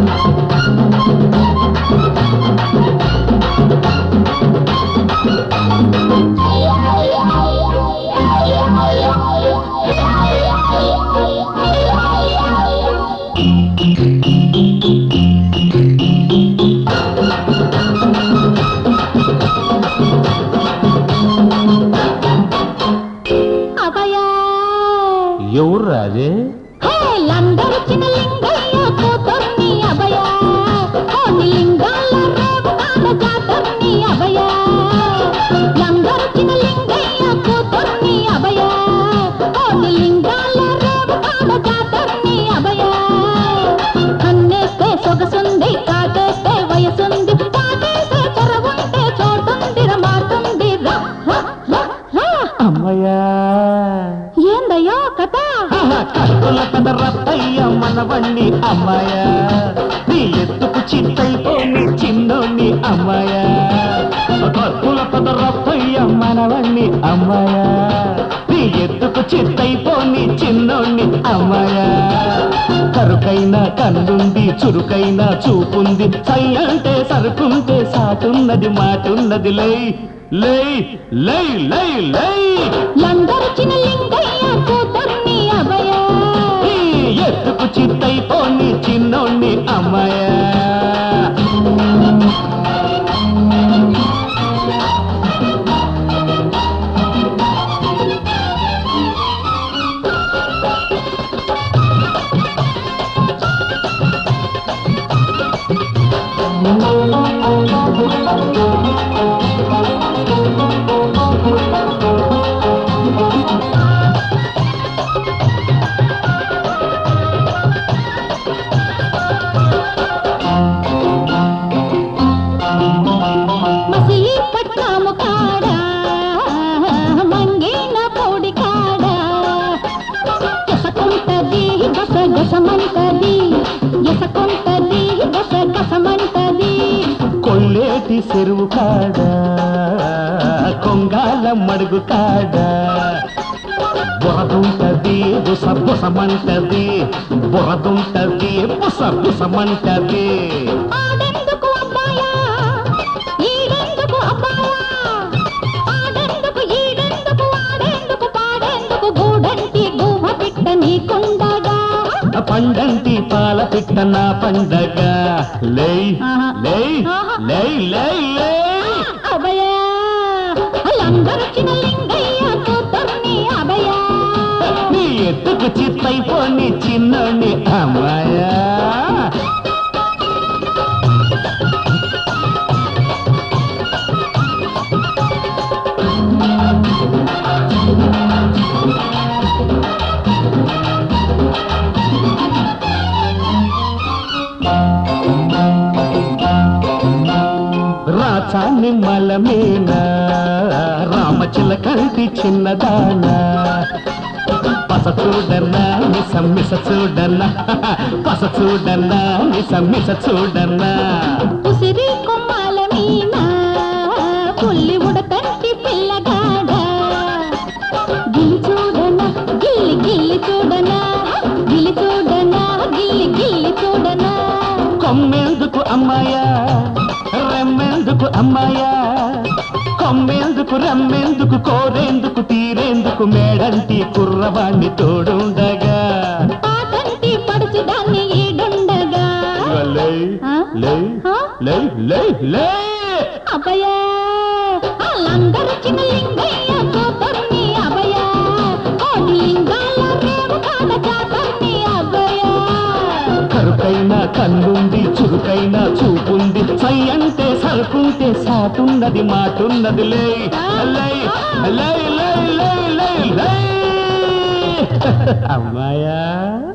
అభయా ఎవరు అదే హే లందరొచ్చిన లింగయ్య కూతుర్ని అభయా కోటి లింగాల రేవు కాడ జాతర్ని అభయా లందరొచ్చిన లింగయ్య కూతుర్ని అభయా కోటి లింగాల రేవు కాడ జాతర్ని అభయా కన్నేస్తే సొగసుంది కాటేస్తే వయసుంది కాటేస్తే చెరవుంటే చోటుంది మాటుంది రా రా రా రా అమ్మయ్యా ఏందయ్యో కథ కత్తుల కథ రత్తయ్య మనవణ్ణి అమ్మాయా నీ ఎత్తుకు చిత్తైపోని చిన్నోని అమ్మాయా కత్తుల కథ రత్తయ్య మనవణ్ణి అమ్మాయా నీ ఎత్తుకు చిత్తైపోని చిన్నోని అమ్మాయా కరుకైన కన్నుంది చురుకైన చూపుంది సై అంటే సరుకుంటే సాటున్నది మాటున్నది లై లై లై లై లై లందరొచ్చిన లింగయ్య కూతుర్ని అభయ ఈ ఎత్తుకు చిత్తైపోని చిన్నోణ్ణి అమ్మాయా మసిలి పట్నాము కాడ మంగిన పొడి కాడ ఎసకుంటది గస గసమంటది ఎసకుంటది గస గసమంటది కొల్లేటి చెరువు కాడ కొంగాల మడుగు కాడ బురదుంటది బుస బుసమంటది బురదుంటది బుస బుసమంటది ఆడెందుకు అబ్బాయా ఈడెందుకు అబ్బాయా ఆడెందుకు ఈడెందుకు ఆడెందుకు పాడెందుకు గూడంటి గువ్వ పిట్ట నీకుండగా పండంటి పాల పిట్ట నా పండగ లై ఆహా. లై ఆహా. లై లై లై అభయా లందరొచ్చిన లింగయ్య కూతుర్ని అభయా నీ ఎత్తుకు చిత్తైపోని చిన్నోని అమ్మాయా రాచాన్ని మలమేన రామచిలకంటి చిన్నదానా పస చూడన్నా మిస మిస చూడన్నా పస చూడన్నా మిస మిస చూడన్నా ఉసిరి కొమ్మాల మీన పుల్లి ఉడతంటి పిల్లగాడ గిల్లి చూడనా గిల్లి గిల్లి చూడనా గిల్లి చూడనా గిల్లి గిల్లి చూడనా కొమ్మెందుకు అమ్మాయా రెమ్మెందుకు అమ్మాయా కొమ్మెందుకు రమ్మెందుకు కోరేందుకు తీరేందుకు మేడంటి కుర్రవాణ్ణి తోడుండగా పాటంటి పడుచుదాన్ని ఈడుండగా లై ఆ? లై ఆ? లై లై లై అభయా వాళ్ళందరొచ్చిన లింగయ్య కూతుర్ని అభయా కోటి లింగాల రేవు కాడ జాతర్ని అభయా కరుకైన కన్నుంది చురుకైన చూపుంది సై అంటే సరుకుంటే సాటున్నది మాటున్నది లై లై లై లై లై లై లై అమ్మాయా